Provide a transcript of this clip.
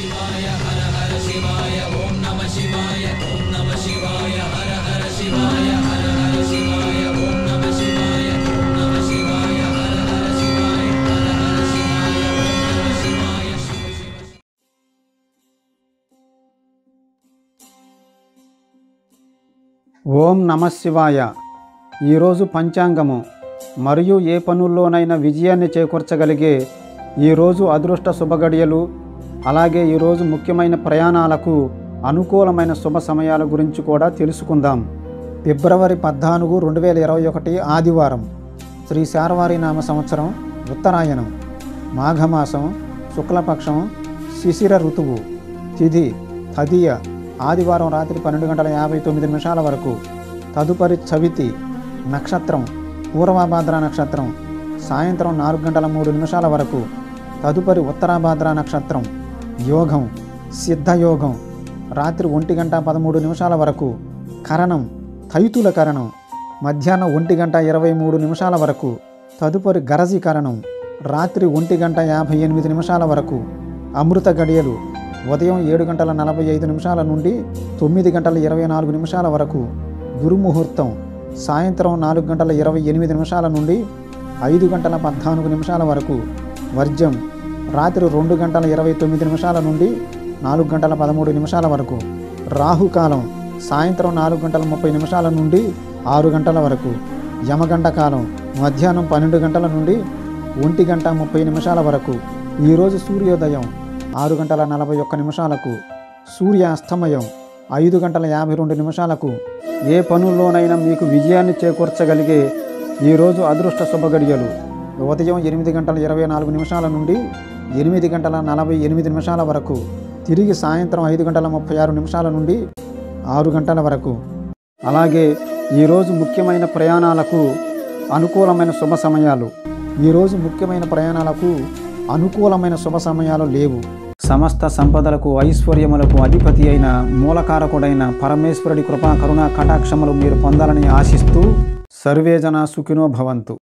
ఓం నమ శివాయ ఈరోజు పంచాంగము మరియు ఏ పనుల్లోనైనా విజయాన్ని చేకూర్చగలిగే ఈరోజు అదృష్ట శుభగడియలు అలాగే ఈరోజు ముఖ్యమైన ప్రయాణాలకు అనుకూలమైన శుభ సమయాల గురించి కూడా తెలుసుకుందాం ఫిబ్రవరి పద్నాలుగు రెండు వేల ఇరవై ఒకటి ఆదివారం శ్రీ శారవారి నామ సంవత్సరం ఉత్తరాయణం మాఘమాసం శుక్లపక్షం శిశిర ఋతువు తిథి తదియ ఆదివారం రాత్రి పన్నెండు గంటల యాభై తొమ్మిది నిమిషాల వరకు తదుపరి చవితి నక్షత్రం పూర్వభాద్ర నక్షత్రం సాయంత్రం నాలుగు గంటల మూడు నిమిషాల వరకు తదుపరి ఉత్తరాభాద్ర నక్షత్రం యోగం సిద్ధయోగం రాత్రి ఒంటి గంట పదమూడు నిమిషాల వరకు కరణం తైతుల కరణం మధ్యాహ్నం ఒంటి గంట ఇరవై మూడు నిమిషాల వరకు తదుపరి గరజి కరణం రాత్రి ఒంటి గంట యాభై ఎనిమిది నిమిషాల వరకు అమృత గడియలు ఉదయం ఏడు గంటల నలభై ఐదు నిమిషాల నుండి తొమ్మిది గంటల ఇరవై నాలుగు నిమిషాల వరకు దుర్ముహూర్తం సాయంత్రం నాలుగు గంటల ఇరవై ఎనిమిది నిమిషాల నుండి ఐదు గంటల పద్నాలుగు నిమిషాల వరకు వర్జం రాత్రి రెండు గంటల ఇరవై తొమ్మిది నిమిషాల నుండి నాలుగు గంటల పదమూడు నిమిషాల వరకు రాహుకాలం సాయంత్రం నాలుగు గంటల ముప్పై నిమిషాల నుండి ఆరు గంటల వరకు యమగంట కాలం మధ్యాహ్నం పన్నెండు గంటల నుండి ఒంటి గంట ముప్పై నిమిషాల వరకు ఈరోజు సూర్యోదయం ఆరు గంటల నలభై ఒక్క నిమిషాలకు సూర్యాస్తమయం ఐదు గంటల యాభై రెండు నిమిషాలకు ఏ పనుల్లోనైనా మీకు విజయాన్ని చేకూర్చగలిగే ఈరోజు అదృష్ట శుభగడియలు ఉదయం ఎనిమిది గంటల ఇరవై నాలుగు నిమిషాల నుండి ఎనిమిది గంటల నలభై ఎనిమిది నిమిషాల వరకు తిరిగి సాయంత్రం ఐదు గంటల ముప్పై ఆరు నిమిషాల నుండి ఆరు గంటల వరకు అలాగే ఈరోజు ముఖ్యమైన ప్రయాణాలకు అనుకూలమైన శుభ సమయాలు ఈరోజు ముఖ్యమైన ప్రయాణాలకు అనుకూలమైన శుభ సమయాలు లేవు సమస్త సంపదలకు ఐశ్వర్యములకు అధిపతి అయిన మూలకారకుడైన పరమేశ్వరుడి కృపా కరుణా కటాక్షములు మీరు పొందాలని ఆశిస్తూ సర్వేజన సుఖినో భవంతు